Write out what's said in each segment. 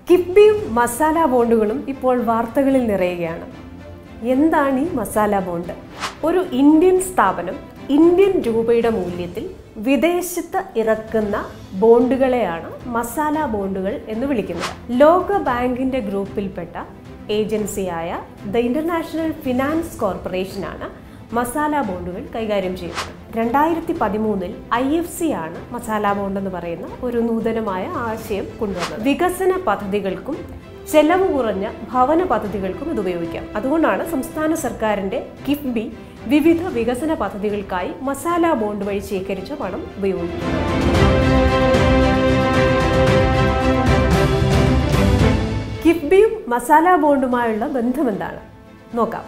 കിഫ്ബിയും മസാല ബോണ്ടുകളും ഇപ്പോൾ വാർത്തകളിൽ നിറയുകയാണ് എന്താണ് ഈ മസാല ബോണ്ട് ഒരു ഇന്ത്യൻ സ്ഥാപനം ഇന്ത്യൻ രൂപയുടെ മൂല്യത്തിൽ വിദേശത്ത് ഇറക്കുന്ന ബോണ്ടുകളെയാണ് മസാല ബോണ്ടുകൾ എന്ന് വിളിക്കുന്നത് ലോക ബാങ്കിന്റെ ഗ്രൂപ്പിൽപ്പെട്ട ഏജൻസിയായ ദ ഇന്റർനാഷണൽ ഫിനാൻസ് കോർപ്പറേഷനാണ് മസാല ബോണ്ടുകൾ കൈകാര്യം ചെയ്യുന്നത് രണ്ടായിരത്തി പതിമൂന്നിൽ ഐ എഫ് സി ആണ് മസാല ബോണ്ട് എന്ന് പറയുന്ന ഒരു നൂതനമായ ആശയം കൊണ്ടുവന്നത് വികസന പദ്ധതികൾക്കും ചെലവ് കുറഞ്ഞ ഭവന പദ്ധതികൾക്കും ഇത് ഉപയോഗിക്കാം അതുകൊണ്ടാണ് സംസ്ഥാന സർക്കാരിന്റെ കിഫ്ബി വിവിധ വികസന പദ്ധതികൾക്കായി മസാല ബോണ്ട് വഴി ശേഖരിച്ച പണം ഉപയോഗിക്കുന്നത് കിഫ്ബിയും മസാല ബോണ്ടുമായുള്ള ബന്ധം എന്താണ് നോക്കാം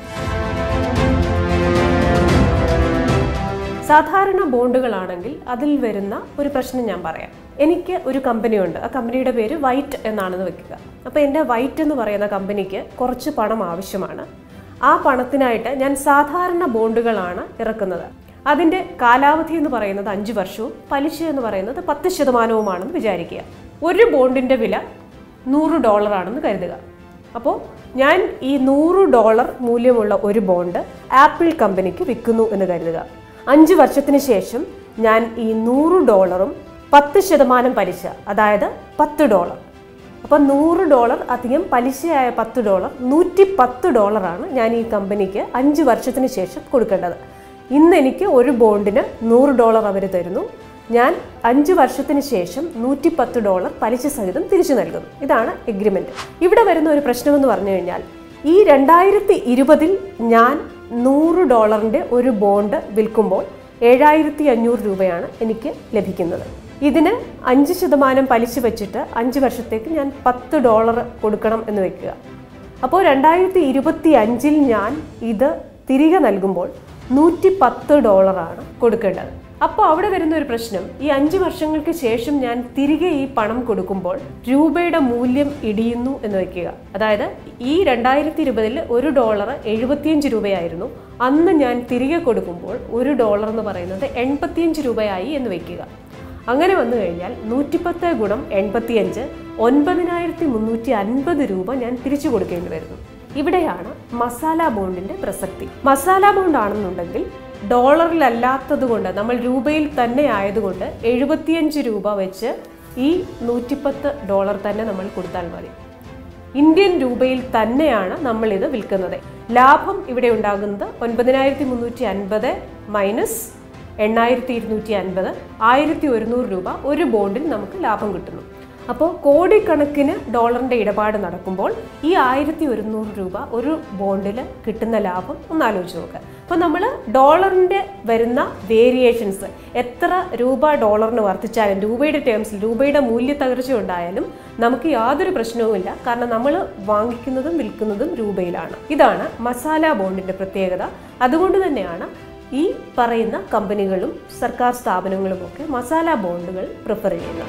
സാധാരണ ബോണ്ടുകളാണെങ്കിൽ അതിൽ വരുന്ന ഒരു പ്രശ്നം ഞാൻ പറയാം എനിക്ക് ഒരു കമ്പനിയുണ്ട് ആ കമ്പനിയുടെ പേര് വൈറ്റ് എന്നാണെന്ന് വെക്കുക അപ്പോൾ എൻ്റെ വൈറ്റ് എന്ന് പറയുന്ന കമ്പനിക്ക് കുറച്ച് പണം ആവശ്യമാണ് ആ പണത്തിനായിട്ട് ഞാൻ സാധാരണ ബോണ്ടുകളാണ് ഇറക്കുന്നത് അതിൻ്റെ കാലാവധി എന്ന് പറയുന്നത് അഞ്ച് വർഷവും പലിശ എന്ന് പറയുന്നത് പത്ത് ശതമാനവുമാണെന്ന് വിചാരിക്കുക ഒരു ബോണ്ടിൻ്റെ വില നൂറ് ഡോളറാണെന്ന് കരുതുക അപ്പോൾ ഞാൻ ഈ നൂറ് ഡോളർ മൂല്യമുള്ള ഒരു ബോണ്ട് ആപ്പിൾ കമ്പനിക്ക് വിൽക്കുന്നു എന്ന് കരുതുക അഞ്ച് വർഷത്തിന് ശേഷം ഞാൻ ഈ നൂറ് ഡോളറും പത്ത് ശതമാനം പലിശ അതായത് പത്ത് ഡോളർ അപ്പം നൂറ് ഡോളർ അധികം പലിശയായ പത്ത് ഡോളർ നൂറ്റി പത്ത് ഡോളറാണ് ഞാൻ ഈ കമ്പനിക്ക് അഞ്ച് വർഷത്തിന് ശേഷം കൊടുക്കേണ്ടത് ഇന്ന് എനിക്ക് ഒരു ബോണ്ടിന് നൂറ് ഡോളർ അവർ തരുന്നു ഞാൻ അഞ്ച് വർഷത്തിന് ശേഷം നൂറ്റി പത്ത് ഡോളർ പലിശ സഹിതം തിരിച്ചു നൽകുന്നു ഇതാണ് എഗ്രിമെന്റ് ഇവിടെ വരുന്ന ഒരു പ്രശ്നമെന്ന് പറഞ്ഞു കഴിഞ്ഞാൽ ഈ രണ്ടായിരത്തി ഇരുപതിൽ ഞാൻ നൂറ് ഡോളറിന്റെ ഒരു ബോണ്ട് വിൽക്കുമ്പോൾ ഏഴായിരത്തി അഞ്ഞൂറ് രൂപയാണ് എനിക്ക് ലഭിക്കുന്നത് ഇതിന് അഞ്ച് ശതമാനം പലിശ വെച്ചിട്ട് അഞ്ച് വർഷത്തേക്ക് ഞാൻ പത്ത് ഡോളർ കൊടുക്കണം എന്ന് വെക്കുക അപ്പോൾ രണ്ടായിരത്തി ഇരുപത്തി അഞ്ചിൽ ഞാൻ ഇത് തിരികെ നൽകുമ്പോൾ നൂറ്റി പത്ത് ഡോളറാണ് കൊടുക്കേണ്ടത് അപ്പോൾ അവിടെ വരുന്ന ഒരു പ്രശ്നം ഈ അഞ്ച് വർഷങ്ങൾക്ക് ശേഷം ഞാൻ തിരികെ ഈ പണം കൊടുക്കുമ്പോൾ രൂപയുടെ മൂല്യം ഇടിയുന്നു എന്ന് വെക്കുക അതായത് ഈ രണ്ടായിരത്തി ഇരുപതിൽ ഒരു ഡോളർ എഴുപത്തിയഞ്ച് രൂപയായിരുന്നു അന്ന് ഞാൻ തിരികെ കൊടുക്കുമ്പോൾ ഒരു ഡോളർ എന്ന് പറയുന്നത് എൺപത്തിയഞ്ച് രൂപയായി എന്ന് വെക്കുക അങ്ങനെ വന്നു കഴിഞ്ഞാൽ നൂറ്റിപ്പത്ത് ഗുണം എൺപത്തിയഞ്ച് ഒൻപതിനായിരത്തി മുന്നൂറ്റി അൻപത് രൂപ ഞാൻ തിരിച്ചു കൊടുക്കേണ്ടി വരുന്നു ഇവിടെയാണ് മസാല ബോണ്ടിന്റെ പ്രസക്തി മസാല ബോണ്ട് ആണെന്നുണ്ടെങ്കിൽ ഡോളറിലല്ലാത്തത് കൊണ്ട് നമ്മൾ രൂപയിൽ തന്നെ ആയതുകൊണ്ട് എഴുപത്തിയഞ്ച് രൂപ വെച്ച് ഈ നൂറ്റിപ്പത്ത് ഡോളർ തന്നെ നമ്മൾ കൊടുത്താൽ മതി ഇന്ത്യൻ രൂപയിൽ തന്നെയാണ് നമ്മൾ ഇത് വിൽക്കുന്നത് ലാഭം ഇവിടെ ഉണ്ടാകുന്നത് ഒൻപതിനായിരത്തി മുന്നൂറ്റി അൻപത് മൈനസ് എണ്ണായിരത്തി ഇരുന്നൂറ്റി അൻപത് ആയിരത്തി ഒരുന്നൂറ് രൂപ ഒരു ബോണ്ടിൽ നമുക്ക് ലാഭം കിട്ടുന്നു അപ്പോൾ കോടിക്കണക്കിന് ഡോളറിന്റെ ഇടപാട് നടക്കുമ്പോൾ ഈ ആയിരത്തി ഒരുന്നൂറ് രൂപ ഒരു ബോണ്ടിൽ കിട്ടുന്ന ലാഭം ഒന്ന് ആലോചിച്ച് നോക്കുക അപ്പോൾ നമ്മൾ ഡോളറിന്റെ വരുന്ന വേരിയേഷൻസ് എത്ര രൂപ ഡോളറിന് വർദ്ധിച്ചാലും രൂപയുടെ ടേംസിൽ രൂപയുടെ മൂല്യത്തകർച്ച ഉണ്ടായാലും നമുക്ക് യാതൊരു പ്രശ്നവുമില്ല കാരണം നമ്മൾ വാങ്ങിക്കുന്നതും വിൽക്കുന്നതും രൂപയിലാണ് ഇതാണ് മസാല ബോണ്ടിന്റെ പ്രത്യേകത അതുകൊണ്ട് തന്നെയാണ് ഈ പറയുന്ന കമ്പനികളും സർക്കാർ സ്ഥാപനങ്ങളും ഒക്കെ മസാല ബോണ്ടുകൾ പ്രിഫർ ചെയ്യുന്നത്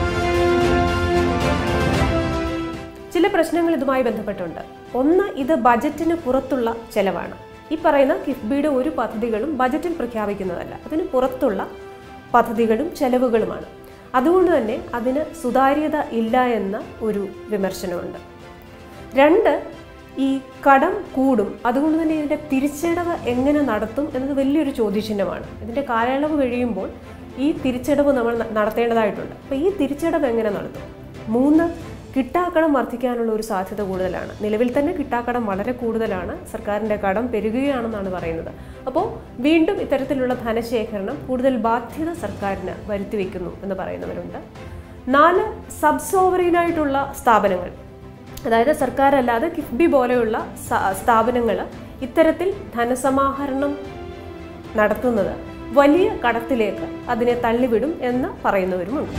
ചില പ്രശ്നങ്ങൾ ഇതുമായി ബന്ധപ്പെട്ടുണ്ട് ഒന്ന് ഇത് ബജറ്റിന് പുറത്തുള്ള ചെലവാണ് ഈ പറയുന്ന കിഫ്ബിയുടെ ഒരു പദ്ധതികളും ബജറ്റിൽ പ്രഖ്യാപിക്കുന്നതല്ല അതിന് പുറത്തുള്ള പദ്ധതികളും ചെലവുകളുമാണ് അതുകൊണ്ട് തന്നെ അതിന് സുതാര്യത ഇല്ല എന്ന ഒരു വിമർശനമുണ്ട് രണ്ട് ഈ കടം കൂടും അതുകൊണ്ട് തന്നെ ഇതിൻ്റെ തിരിച്ചടവ് എങ്ങനെ നടത്തും എന്നത് വലിയൊരു ചോദ്യചിഹ്നമാണ് ഇതിൻ്റെ കാലയളവ് കഴിയുമ്പോൾ ഈ തിരിച്ചടവ് നമ്മൾ ന- നടത്തേണ്ടതായിട്ടുണ്ട് അപ്പോൾ ഈ തിരിച്ചടവ് എങ്ങനെ നടത്തും മൂന്ന് കിട്ടാക്കടം വർദ്ധിക്കാനുള്ള ഒരു സാധ്യത കൂടുതലാണ് നിലവിൽ തന്നെ കിട്ടാക്കടം വളരെ കൂടുതലാണ് സർക്കാരിൻ്റെ കടം പെരുകുകയാണെന്നാണ് പറയുന്നത് അപ്പോൾ വീണ്ടും ഇത്തരത്തിലുള്ള ധനശേഖരണം കൂടുതൽ ബാധ്യത സർക്കാരിന് വരുത്തിവെക്കുന്നു എന്ന് പറയുന്നവരുണ്ട് നാല് സബ് സോവറീനായിട്ടുള്ള സ്ഥാപനങ്ങൾ അതായത് സർക്കാർ അല്ലാതെ കിഫ്ബി പോലെയുള്ള സ്ഥാപനങ്ങൾ ഇത്തരത്തിൽ ധനസമാഹരണം നടത്തുന്നത് വലിയ കടത്തിലേക്ക് അതിനെ തള്ളിവിടും എന്ന് പറയുന്നവരുമുണ്ട്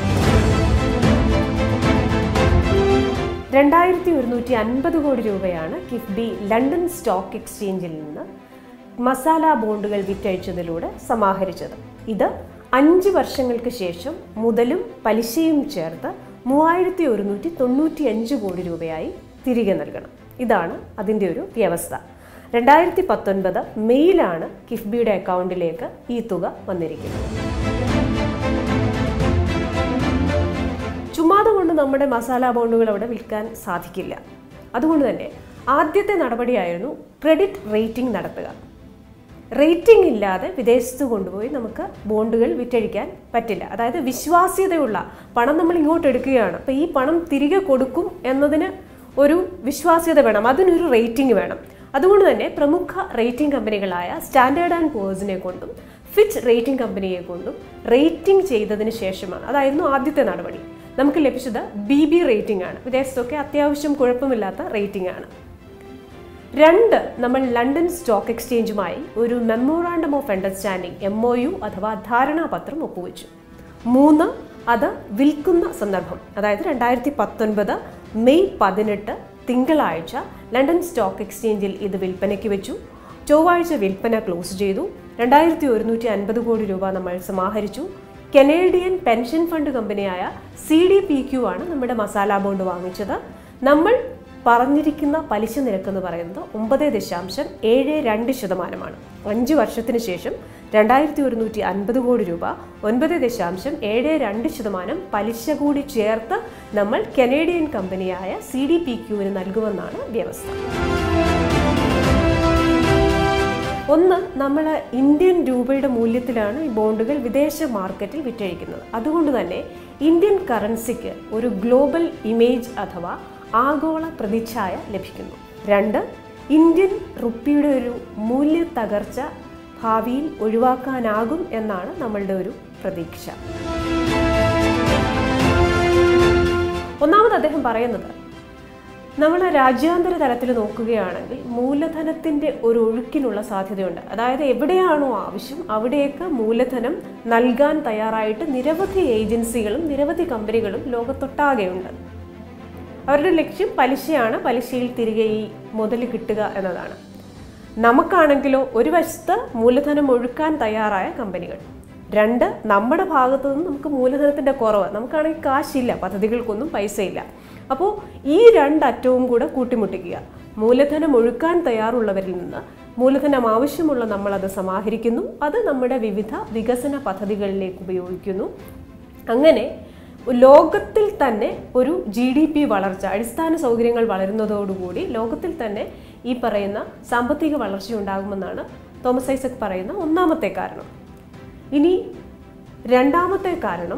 രണ്ടായിരത്തി ഒരുന്നൂറ്റി അൻപത് കോടി രൂപയാണ് കിഫ്ബി ലണ്ടൻ സ്റ്റോക്ക് എക്സ്ചേഞ്ചിൽ നിന്ന് മസാല ബോണ്ടുകൾ വിറ്റഴിച്ചതിലൂടെ സമാഹരിച്ചത് ഇത് അഞ്ച് വർഷങ്ങൾക്ക് ശേഷം മുതലും പലിശയും ചേർത്ത് മൂവായിരത്തി ഒരുന്നൂറ്റി തൊണ്ണൂറ്റി അഞ്ച് കോടി രൂപയായി തിരികെ നൽകണം ഇതാണ് അതിൻ്റെ ഒരു വ്യവസ്ഥ രണ്ടായിരത്തി പത്തൊൻപത് മെയ്യിലാണ് കിഫ്ബിയുടെ അക്കൗണ്ടിലേക്ക് ഈ തുക വന്നിരിക്കുന്നത് ചുമ്മാതെ കൊണ്ട് നമ്മുടെ മസാല ബോണ്ടുകൾ അവിടെ വിൽക്കാൻ സാധിക്കില്ല അതുകൊണ്ട് തന്നെ ആദ്യത്തെ നടപടിയായിരുന്നു ക്രെഡിറ്റ് റേറ്റിംഗ് നടത്തുക റേറ്റിംഗ് ഇല്ലാതെ വിദേശത്ത് കൊണ്ടുപോയി നമുക്ക് ബോണ്ടുകൾ വിറ്റഴിക്കാൻ പറ്റില്ല അതായത് വിശ്വാസ്യതയുള്ള പണം നമ്മൾ ഇങ്ങോട്ട് എടുക്കുകയാണ് അപ്പോൾ ഈ പണം തിരികെ കൊടുക്കും എന്നതിന് ഒരു വിശ്വാസ്യത വേണം അതിനൊരു റേറ്റിംഗ് വേണം അതുകൊണ്ട് തന്നെ പ്രമുഖ റേറ്റിംഗ് കമ്പനികളായ സ്റ്റാൻഡേർഡ് ആൻഡ് പോഴ്സിനെ കൊണ്ടും ഫിച്ച് റേറ്റിംഗ് കമ്പനിയെ കൊണ്ടും റേറ്റിംഗ് ചെയ്തതിന് ശേഷമാണ് അതായിരുന്നു ആദ്യത്തെ നടപടി നമുക്ക് ലഭിച്ചത് ബി ബി റേറ്റിംഗ് ആണ് വിദേശത്തൊക്കെ അത്യാവശ്യം കുഴപ്പമില്ലാത്ത റേറ്റിംഗ് ആണ് രണ്ട് നമ്മൾ ലണ്ടൻ സ്റ്റോക്ക് എക്സ്ചേഞ്ചുമായി ഒരു memorandum of understanding M O U അഥവാ ധാരണാപത്രം ഒപ്പുവെച്ചു മൂന്ന് അത് വിൽക്കുന്ന സന്ദർഭം അതായത് രണ്ടായിരത്തി പത്തൊൻപത് മെയ് പതിനെട്ട് തിങ്കളാഴ്ച ലണ്ടൻ സ്റ്റോക്ക് എക്സ്ചേഞ്ചിൽ ഇത് വിൽപ്പനയ്ക്ക് വെച്ചു ചൊവ്വാഴ്ച വിൽപ്പന ക്ലോസ് ചെയ്തു രണ്ടായിരത്തി ഒരുന്നൂറ്റി അൻപത് കോടി രൂപ നമ്മൾ സമാഹരിച്ചു കനേഡിയൻ പെൻഷൻ ഫണ്ട് കമ്പനിയായ സി ഡി പി ക്യു ആണ് നമ്മുടെ മസാല ബോണ്ട് വാങ്ങിച്ചത് നമ്മൾ പറഞ്ഞിരിക്കുന്ന പലിശ നിരക്ക് എന്ന് പറയുന്നത് ഒമ്പത് ദശാംശം ഏഴ് രണ്ട് ശതമാനമാണ് അഞ്ച് വർഷത്തിന് ശേഷം രണ്ടായിരത്തി ഒരുന്നൂറ്റി അൻപത് കോടി രൂപ ഒൻപത് ദശാംശം ഏഴ് രണ്ട് ശതമാനം പലിശ കൂടി ചേർത്ത് നമ്മൾ കനേഡിയൻ കമ്പനിയായ സി ഡി പി ക്യുവിന് നൽകുമെന്നാണ് വ്യവസ്ഥ ഒന്ന് നമ്മൾ ഇന്ത്യൻ രൂപയുടെ മൂല്യത്തിലാണ് ഈ ബോണ്ടുകൾ വിദേശ മാർക്കറ്റിൽ വിറ്റഴിക്കുന്നത് അതുകൊണ്ട് തന്നെ ഇന്ത്യൻ കറൻസിക്ക് ഒരു ഗ്ലോബൽ ഇമേജ് അഥവാ ആഗോള പ്രതിച്ഛായ ലഭിക്കുന്നു രണ്ട് ഇന്ത്യൻ റുപ്പിയുടെ ഒരു മൂല്യ തകർച്ച ഭാവിയിൽ ഒഴിവാക്കാനാകും എന്നാണ് നമ്മളുടെ ഒരു പ്രതീക്ഷ ഒന്നാമത് അദ്ദേഹം പറയുന്നത് നമ്മൾ രാജ്യാന്തര തലത്തിൽ നോക്കുകയാണെങ്കിൽ മൂലധനത്തിൻ്റെ ഒരു ഒഴുക്കിനുള്ള സാധ്യതയുണ്ട് അതായത് എവിടെയാണോ ആവശ്യം അവിടേക്ക് മൂലധനം നൽകാൻ തയ്യാറായിട്ട് നിരവധി ഏജൻസികളും നിരവധി കമ്പനികളും ലോകത്തൊട്ടാകെയുണ്ട് അവരുടെ ലക്ഷ്യം പലിശയാണ് പലിശയിൽ തിരികെ ഈ മുതൽ കിട്ടുക എന്നതാണ് നമുക്കാണെങ്കിലോ ഒരു വശത്ത് മൂലധനം ഒഴുക്കാൻ തയ്യാറായ കമ്പനികൾ രണ്ട് നമ്മുടെ ഭാഗത്തു നിന്ന് നമുക്ക് മൂലധനത്തിൻ്റെ കുറവ് നമുക്കാണെങ്കിൽ കാശില്ല പദ്ധതികൾക്കൊന്നും പൈസയില്ല അപ്പോൾ ഈ രണ്ടറ്റവും കൂടെ കൂട്ടിമുട്ടിക്കുക മൂലധനം ഒഴുക്കാൻ തയ്യാറുള്ളവരിൽ നിന്ന് മൂലധനം ആവശ്യമുള്ള നമ്മളത് സമാഹരിക്കുന്നു അത് നമ്മുടെ വിവിധ വികസന പദ്ധതികളിലേക്ക് ഉപയോഗിക്കുന്നു അങ്ങനെ ലോകത്തിൽ തന്നെ ഒരു ജി ഡി പി വളർച്ച അടിസ്ഥാന സൗകര്യങ്ങൾ വളരുന്നതോടുകൂടി ലോകത്തിൽ തന്നെ ഈ പറയുന്ന സാമ്പത്തിക വളർച്ച ഉണ്ടാകുമെന്നാണ് തോമസ് ഐസക് പറയുന്ന ഒന്നാമത്തെ കാരണം ഇനി രണ്ടാമത്തെ കാരണം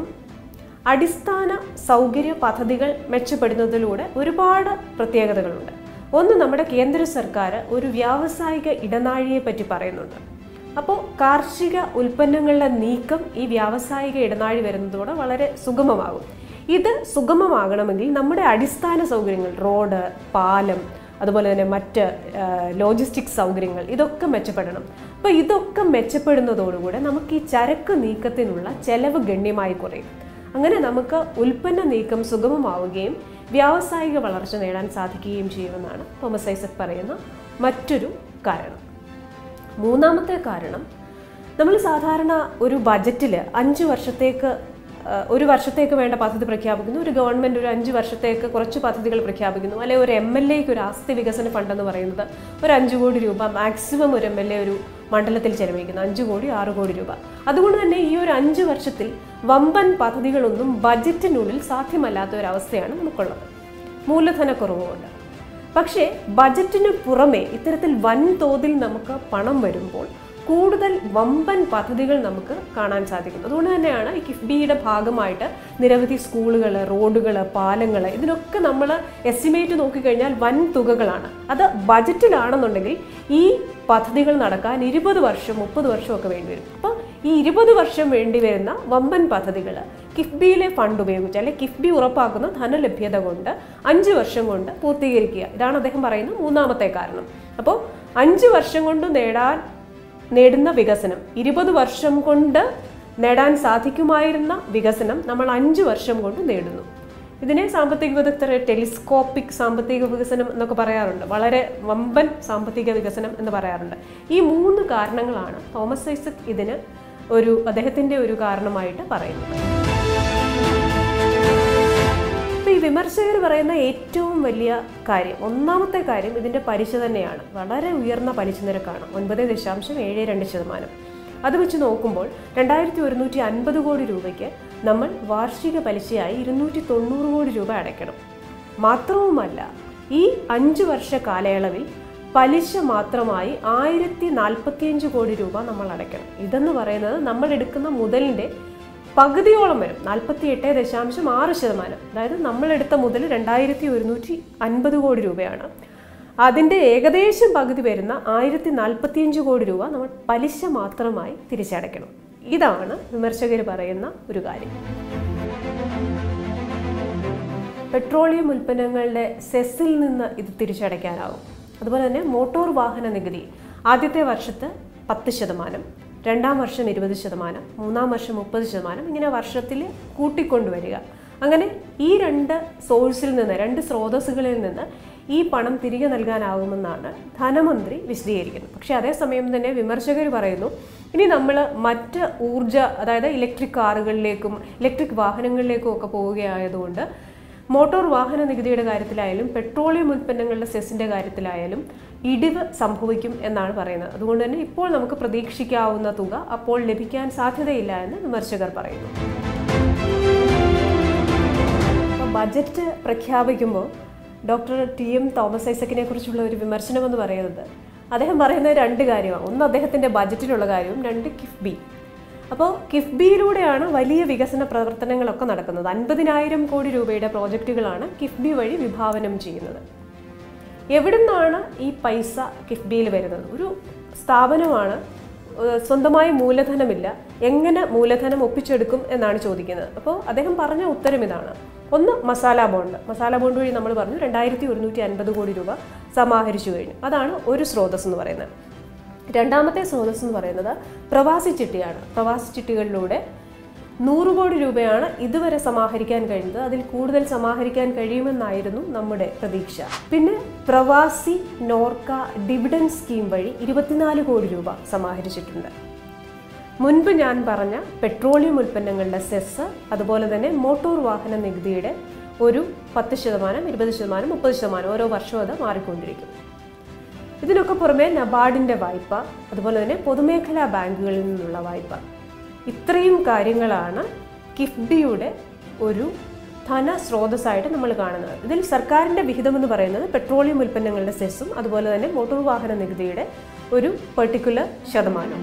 അടിസ്ഥാന സൗകര്യ പദ്ധതികൾ മെച്ചപ്പെടുന്നതിലൂടെ ഒരുപാട് പ്രത്യേകതകളുണ്ട് ഒന്ന് നമ്മുടെ കേന്ദ്ര സർക്കാർ ഒരു വ്യാവസായിക ഇടനാഴിയെ പറ്റി പറയുന്നുണ്ട് അപ്പോൾ കാർഷിക ഉൽപ്പന്നങ്ങളുടെ നീക്കം ഈ വ്യാവസായിക ഇടനാഴി വരുന്നതോടെ വളരെ സുഗമമാകും ഇത് സുഗമമാകണമെങ്കിൽ നമ്മുടെ അടിസ്ഥാന സൗകര്യങ്ങൾ റോഡ് പാലം അതുപോലെ തന്നെ മറ്റ് ലോജിസ്റ്റിക് സൗകര്യങ്ങൾ ഇതൊക്കെ മെച്ചപ്പെടണം അപ്പോൾ ഇതൊക്കെ മെച്ചപ്പെടുന്നതോടുകൂടെ നമുക്ക് ഈ ചരക്ക് നീക്കത്തിനുള്ള ചെലവ് ഗണ്യമായി കുറയും അങ്ങനെ നമുക്ക് ഉൽപ്പന്ന നീക്കം സുഗമമാവുകയും വ്യാവസായിക വളർച്ച നേടാൻ സാധിക്കുകയും ചെയ്യുമെന്നാണ് തോമസ് ഐസക് പറയുന്ന മറ്റൊരു കാരണം മൂന്നാമത്തെ കാരണം നമ്മൾ സാധാരണ ഒരു ബജറ്റിൽ അഞ്ച് വർഷത്തേക്ക് ആ, ഒരു വർഷത്തേക്ക് വേണ്ട പദ്ധതി പ്രഖ്യാപിക്കുന്നു ഒരു ഗവൺമെൻറ് ഒരു അഞ്ച് വർഷത്തേക്ക് കുറച്ച് പദ്ധതികൾ പ്രഖ്യാപിക്കുന്നു അല്ലെങ്കിൽ ഒരു എം എൽ എക്ക് ഒരു ആസ്തി വികസന ഫണ്ട് എന്ന് പറയുന്നത് ഒരു അഞ്ച് കോടി രൂപ മാക്സിമം ഒരു എം എൽ എ ഒരു മണ്ഡലത്തിൽ ചെലവഴിക്കുന്നു അഞ്ച് കോടി ആറ് കോടി രൂപ അതുകൊണ്ട് തന്നെ ഈ ഒരു അഞ്ച് വർഷത്തിൽ വമ്പൻ പദ്ധതികളൊന്നും ബജറ്റിനുള്ളിൽ സാധ്യമല്ലാത്ത ഒരു അവസ്ഥയാണ് നമുക്കുള്ളത് മൂലധനക്കുറവുകൊണ്ട് പക്ഷേ ബജറ്റിന് പുറമെ ഇത്തരത്തിൽ വൻതോതിൽ നമുക്ക് പണം വരുമ്പോൾ കൂടുതൽ വമ്പൻ പദ്ധതികൾ നമുക്ക് കാണാൻ സാധിക്കും അതുകൊണ്ട് തന്നെയാണ് ഈ കിഫ്ബിയുടെ ഭാഗമായിട്ട് നിരവധി സ്കൂളുകൾ റോഡുകൾ പാലങ്ങൾ ഇതിനൊക്കെ നമ്മൾ എസ്റ്റിമേറ്റ് നോക്കിക്കഴിഞ്ഞാൽ വൻ തുകകളാണ് അത് ബജറ്റിലാണെന്നുണ്ടെങ്കിൽ ഈ പദ്ധതികൾ നടക്കാൻ ഇരുപത് വർഷം മുപ്പത് വർഷമൊക്കെ വേണ്ടി വരും അപ്പോൾ ഈ ഇരുപത് വർഷം വേണ്ടി വരുന്ന വമ്പൻ പദ്ധതികൾ കിഫ്ബിയിലെ ഫണ്ട് ഉപയോഗിച്ച് അല്ലെങ്കിൽ കിഫ്ബി ഉറപ്പാക്കുന്ന ധനലഭ്യത കൊണ്ട് അഞ്ച് വർഷം കൊണ്ട് പൂർത്തീകരിക്കുക ഇതാണ് അദ്ദേഹം പറയുന്ന മൂന്നാമത്തെ കാരണം അപ്പോൾ അഞ്ച് വർഷം കൊണ്ട് നേടാൻ നേടുന്ന വികസനം ഇരുപത് വർഷം കൊണ്ട് നേടാൻ സാധിക്കുമായിരുന്ന വികസനം നമ്മൾ അഞ്ച് വർഷം കൊണ്ട് നേടുന്നു ഇതിനെ സാമ്പത്തിക വിദഗ്ധർ ടെലിസ്കോപ്പിക് സാമ്പത്തിക വികസനം എന്നൊക്കെ പറയാറുണ്ട് വളരെ വമ്പൻ സാമ്പത്തിക വികസനം എന്ന് പറയാറുണ്ട് ഈ മൂന്ന് കാരണങ്ങളാണ് തോമസ് ഐസക് ഇതിന് ഒരു അദ്ദേഹത്തിൻ്റെ ഒരു കാരണമായിട്ട് പറയുന്നത് അപ്പോൾ ഈ വിമർശകർ പറയുന്ന ഏറ്റവും വലിയ കാര്യം ഒന്നാമത്തെ കാര്യം ഇതിൻ്റെ പലിശ തന്നെയാണ് വളരെ ഉയർന്ന പലിശ നിരക്കാണ് ഒൻപത് ദശാംശം ഏഴ് രണ്ട് ശതമാനം അത് വെച്ച് നോക്കുമ്പോൾ രണ്ടായിരത്തി ഒരുന്നൂറ്റി അൻപത് കോടി രൂപയ്ക്ക് നമ്മൾ വാർഷിക പലിശയായി ഇരുന്നൂറ്റി തൊണ്ണൂറ് കോടി രൂപ അടയ്ക്കണം മാത്രവുമല്ല ഈ അഞ്ച് വർഷ കാലയളവിൽ പലിശ മാത്രമായി ആയിരത്തി നാൽപ്പത്തിയഞ്ച് കോടി രൂപ നമ്മൾ അടയ്ക്കണം ഇതെന്ന് പറയുന്നത് നമ്മൾ എടുക്കുന്ന മുതലിൻ്റെ പകുതിയോളം വരും നാൽപ്പത്തി എട്ട് ദശാംശം ആറ് ശതമാനം അതായത് നമ്മളെടുത്ത മുതൽ രണ്ടായിരത്തി ഒരുന്നൂറ്റി അൻപത് കോടി രൂപയാണ് അതിൻ്റെ ഏകദേശം പകുതി വരുന്ന ആയിരത്തി നാൽപ്പത്തിയഞ്ച് കോടി രൂപ നമ്മൾ പലിശ മാത്രമായി തിരിച്ചടയ്ക്കണം ഇതാണ് വിമർശകർ പറയുന്ന ഒരു കാര്യം പെട്രോളിയം ഉൽപ്പന്നങ്ങളുടെ സെസ്സിൽ നിന്ന് ഇത് തിരിച്ചടയ്ക്കാനാവും അതുപോലെ തന്നെ മോട്ടോർ വാഹന നികുതി ആദ്യത്തെ വർഷത്ത് പത്ത് ശതമാനം രണ്ടാം വർഷം ഇരുപത് ശതമാനം മൂന്നാം വർഷം മുപ്പത് ശതമാനം ഇങ്ങനെ വർഷത്തിൽ കൂട്ടിക്കൊണ്ടുവരിക അങ്ങനെ ഈ രണ്ട് സോഴ്സിൽ നിന്ന് രണ്ട് സ്രോതസ്സുകളിൽ നിന്ന് ഈ പണം തിരികെ നൽകാനാവുമെന്നാണ് ധനമന്ത്രി വിശദീകരിക്കുന്നത് പക്ഷേ അതേസമയം തന്നെ വിമർശകർ പറയുന്നു ഇനി നമ്മൾ മറ്റ് ഊർജ അതായത് ഇലക്ട്രിക് കാറുകളിലേക്കും ഇലക്ട്രിക് വാഹനങ്ങളിലേക്കും ഒക്കെ പോവുകയായതുകൊണ്ട് മോട്ടോർ വാഹന നികുതിയുടെ കാര്യത്തിലായാലും പെട്രോളിയം ഉൽപ്പന്നങ്ങളുടെ സെസ്സിൻ്റെ കാര്യത്തിലായാലും ഇടിവ് സംഭവിക്കും എന്നാണ് പറയുന്നത് അതുകൊണ്ട് തന്നെ ഇപ്പോൾ നമുക്ക് പ്രതീക്ഷിക്കാവുന്ന തുക അപ്പോൾ ലഭിക്കാൻ സാധ്യതയില്ല എന്ന് വിമർശകർ പറയുന്നു അപ്പോൾ ബജറ്റ് പ്രഖ്യാപിക്കുമ്പോൾ ഡോക്ടർ ടി എം തോമസ് ഐസക്കിനെ കുറിച്ചുള്ള ഒരു വിമർശനം എന്ന് പറയുന്നത് അദ്ദേഹം പറയുന്നത് രണ്ട് കാര്യമാണ് ഒന്ന് അദ്ദേഹത്തിൻ്റെ ബജറ്റിലുള്ള കാര്യവും രണ്ട് കിഫ്ബി അപ്പോൾ കിഫ്ബിയിലൂടെയാണ് വലിയ വികസന പ്രവർത്തനങ്ങളൊക്കെ നടക്കുന്നത് അൻപതിനായിരം കോടി രൂപയുടെ പ്രോജക്റ്റുകളാണ് കിഫ്ബി വഴി വിഭാവനം ചെയ്യുന്നത് എവിടുന്നാണ് ഈ പൈസ കിഫ്ബിയിൽ വരുന്നത് ഒരു സ്ഥാപനമാണ് ഏഹ് സ്വന്തമായി മൂലധനമില്ല എങ്ങനെ മൂലധനം ഒപ്പിച്ചെടുക്കും എന്നാണ് ചോദിക്കുന്നത് അപ്പോൾ അദ്ദേഹം പറഞ്ഞ ഉത്തരം ഇതാണ് ഒന്ന് മസാല ബോണ്ട് മസാല ബോണ്ട് വഴി നമ്മൾ പറഞ്ഞു രണ്ടായിരത്തി ഒരുന്നൂറ്റി അൻപത് കോടി രൂപ സമാഹരിച്ചു കഴിഞ്ഞു അതാണ് ഒരു സ്രോതസ് എന്ന് പറയുന്നത് രണ്ടാമത്തെ സ്രോതസ് എന്ന് പറയുന്നത് പ്രവാസി ചിട്ടിയാണ് പ്രവാസി ചിട്ടികളിലൂടെ നൂറ് കോടി രൂപയാണ് ഇതുവരെ സമാഹരിക്കാൻ കഴിഞ്ഞത് അതിൽ കൂടുതൽ സമാഹരിക്കാൻ കഴിയുമെന്നായിരുന്നു നമ്മുടെ പ്രതീക്ഷ പിന്നെ പ്രവാസി നോർക്ക ഡിവിഡൻ സ്കീം വഴി ഇരുപത്തിനാല് കോടി രൂപ സമാഹരിച്ചിട്ടുണ്ട് മുൻപ് ഞാൻ പറഞ്ഞ പെട്രോളിയം ഉൽപ്പന്നങ്ങളുടെ സെസ് അതുപോലെ തന്നെ മോട്ടോർ വാഹന നികുതിയുടെ ഒരു പത്ത് ശതമാനം ഇരുപത് ശതമാനം മുപ്പത് ശതമാനം ഓരോ വർഷവും അത് മാറിക്കൊണ്ടിരിക്കും ഇതിനൊക്കെ പുറമെ നബാർഡിൻ്റെ വായ്പ അതുപോലെ തന്നെ പൊതുമേഖലാ ബാങ്കുകളിൽ നിന്നുള്ള വായ്പ ഇത്രയും കാര്യങ്ങളാണ് കിഫ്ബിയുടെ ഒരു ധനസ്രോതസ്സായിട്ട് നമ്മൾ കാണുന്നത് ഇതിൽ സർക്കാരിൻ്റെ വിഹിതം എന്ന് പറയുന്നത് പെട്രോളിയം ഉൽപ്പന്നങ്ങളുടെ സെസ്സും അതുപോലെ തന്നെ മോട്ടോർ വാഹന നികുതിയുടെ ഒരു പെർട്ടിക്കുലർ ശതമാനം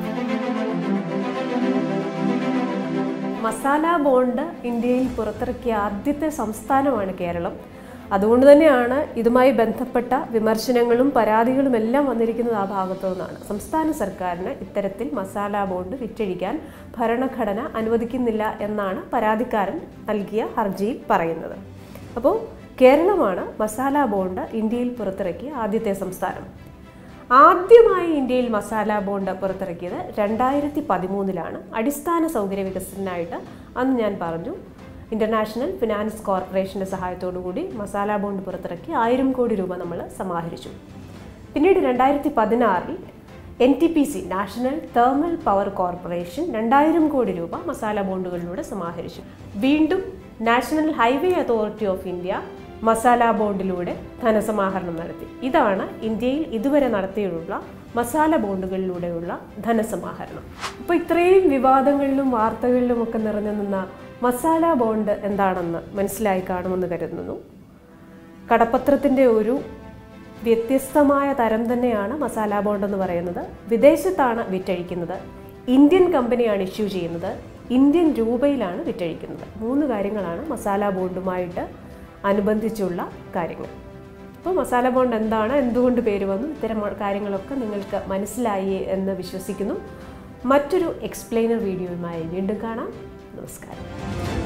മസാല ബോണ്ട് ഇന്ത്യയിൽ പുറത്തിറക്കിയ ആദ്യത്തെ സംസ്ഥാനമാണ് കേരളം അതുകൊണ്ട് തന്നെയാണ് ഇതുമായി ബന്ധപ്പെട്ട വിമർശനങ്ങളും പരാതികളും എല്ലാം വന്നിരിക്കുന്നത് ആ ഭാഗത്തു നിന്നാണ് സംസ്ഥാന സർക്കാരിന് ഇത്തരത്തിൽ മസാല ബോണ്ട് വിറ്റഴിക്കാൻ ഭരണഘടന അനുവദിക്കുന്നില്ല എന്നാണ് പരാതിക്കാരൻ നൽകിയ ഹർജിയിൽ പറയുന്നത് അപ്പോൾ കേരളമാണ് മസാല ബോണ്ട് ഇന്ത്യയിൽ പുറത്തിറക്കിയ ആദ്യത്തെ സംസ്ഥാനം ആദ്യമായി ഇന്ത്യയിൽ മസാല ബോണ്ട് പുറത്തിറക്കിയത് രണ്ടായിരത്തി പതിമൂന്നിലാണ് അടിസ്ഥാന സൗകര്യ വികസനത്തിനായിട്ട് അന്ന് ഞാൻ പറഞ്ഞു ഇന്റർനാഷണൽ ഫിനാൻസ് കോർപ്പറേഷന്റെ സഹായത്തോടു കൂടി മസാല ബോണ്ട് പുറത്തിറക്കി ആയിരം കോടി രൂപ നമ്മൾ സമാഹരിച്ചു പിന്നീട് രണ്ടായിരത്തി പതിനാറിൽ N T P C national thermal power corporation രണ്ടായിരം കോടി രൂപ മസാല ബോണ്ടുകളിലൂടെ സമാഹരിച്ചു വീണ്ടും national highway authority of India masala ബോണ്ടിലൂടെ ധനസമാഹരണം നടത്തി ഇതാണ് ഇന്ത്യയിൽ ഇതുവരെ നടത്തിയുള്ള മസാല ബോണ്ടുകളിലൂടെയുള്ള ധനസമാഹരണം അപ്പോൾ ഇത്രയും വിവാദങ്ങളിലും വാർത്തകളിലും ഒക്കെ നിറഞ്ഞു നിന്ന മസാല ബോണ്ട് എന്താണെന്ന് മനസ്സിലായി കാണുമെന്ന് കരുതുന്നു കടപ്പത്രത്തിൻ്റെ ഒരു വ്യത്യസ്തമായ തരം തന്നെയാണ് മസാല ബോണ്ട് എന്ന് പറയുന്നത് വിദേശത്താണ് വിറ്റഴിക്കുന്നത് ഇന്ത്യൻ കമ്പനിയാണ് ഇഷ്യൂ ചെയ്യുന്നത് ഇന്ത്യൻ രൂപയിലാണ് വിറ്റഴിക്കുന്നത് മൂന്ന് കാര്യങ്ങളാണ് മസാല ബോണ്ടുമായിട്ട് അനുബന്ധിച്ചുള്ള കാര്യങ്ങൾ അപ്പോൾ മസാല ബോണ്ട് എന്താണ് എന്തുകൊണ്ട് പേര് വന്നു ഇത്തരം കാര്യങ്ങളൊക്കെ നിങ്ങൾക്ക് മനസ്സിലായി എന്ന് വിശ്വസിക്കുന്നു മറ്റൊരു എക്സ്പ്ലെയിനർ വീഡിയോയുമായി വീണ്ടും കാണാം നമസ്കാരം